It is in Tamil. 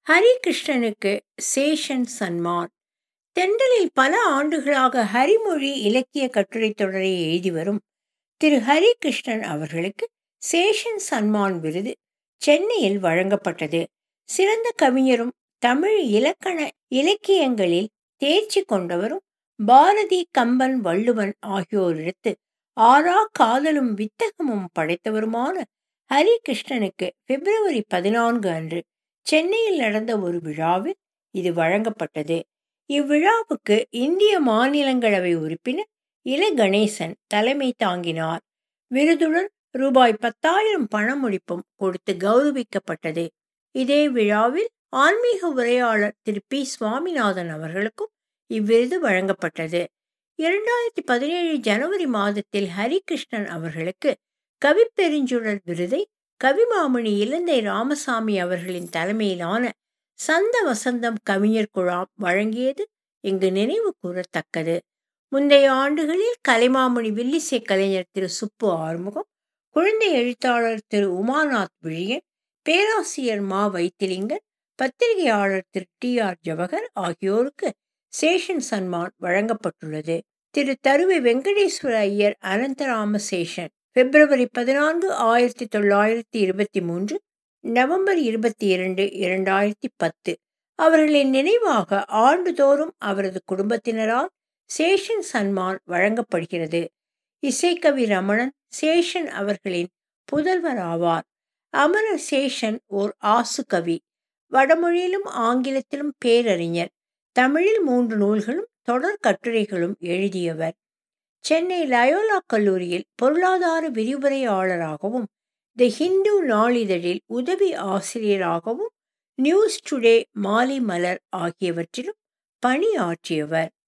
ஹரிகிருஷ்ணனுக்கு சேஷன் சன்மான் தென்றலில் பல ஆண்டுகளாக ஹரிமொழி இலக்கிய கட்டுரை தொடரை எழுதி வரும் திரு ஹரிகிருஷ்ணன் அவர்களுக்கு சேஷன் சன்மான் விருது சென்னையில் வழங்கப்பட்டது சிறந்த கவிஞரும் தமிழ் இலக்கண இலக்கியங்களில் தேர்ச்சி கொண்டவரும் பாரதி கம்பன் வள்ளுவன் ஆகியோரிடத்து ஆறா காதலும் வித்தகமும் படைத்தவருமான ஹரிகிருஷ்ணனுக்கு பிப்ரவரி பதினான்கு அன்று சென்னையில் நடந்த ஒரு விழாவில் இது வழங்கப்பட்டது இவ்விழாவுக்கு இந்திய மாநிலங்களவை உறுப்பினர் இல கணேசன் தலைமை தாங்கினார் விருதுடன் ரூபாய் பத்தாயிரம் பணமுடிப்பும் கொடுத்து கௌரவிக்கப்பட்டது இதே விழாவில் ஆன்மீக உரையாளர் திரு பி சுவாமிநாதன் அவர்களுக்கும் இவ்விருது வழங்கப்பட்டது இரண்டாயிரத்தி பதினேழு ஜனவரி மாதத்தில் ஹரிகிருஷ்ணன் அவர்களுக்கு கவிப்பெருஞ்சுடர் விருதை கவிமாமணி இலந்தை ராமசாமி அவர்களின் தலைமையிலான சந்த வசந்தம் கவிஞர் குழாம் வழங்கியது இங்கு நினைவு கூறத்தக்கது முந்தைய ஆண்டுகளில் கலைமாமணி வில்லிசை கலைஞர் திரு சுப்பு ஆறுமுகம் குழந்தை எழுத்தாளர் திரு உமாநாத் விழியன் பேராசிரியர் மா வைத்திலிங்கன் பத்திரிகையாளர் திரு டி ஆர் ஜவஹர் ஆகியோருக்கு சேஷன் சன்மான் வழங்கப்பட்டுள்ளது திரு தருவை வெங்கடேஸ்வர ஐயர் அனந்தராம சேஷன் பிப்ரவரி பதினான்கு ஆயிரத்தி தொள்ளாயிரத்தி இருபத்தி மூன்று நவம்பர் இருபத்தி இரண்டு இரண்டாயிரத்தி பத்து அவர்களின் நினைவாக ஆண்டுதோறும் அவரது குடும்பத்தினரால் சேஷன் சன்மான் வழங்கப்படுகிறது இசைக்கவி ரமணன் சேஷன் அவர்களின் புதல்வர் ஆவார் அமர சேஷன் ஓர் ஆசு கவி வடமொழியிலும் ஆங்கிலத்திலும் பேரறிஞர் தமிழில் மூன்று நூல்களும் தொடர் கட்டுரைகளும் எழுதியவர் சென்னை லயோலா கல்லூரியில் பொருளாதார விரிவுரையாளராகவும் தி ஹிந்து நாளிதழில் உதவி ஆசிரியராகவும் நியூஸ் டுடே மாலை மலர் ஆகியவற்றிலும் பணியாற்றியவர்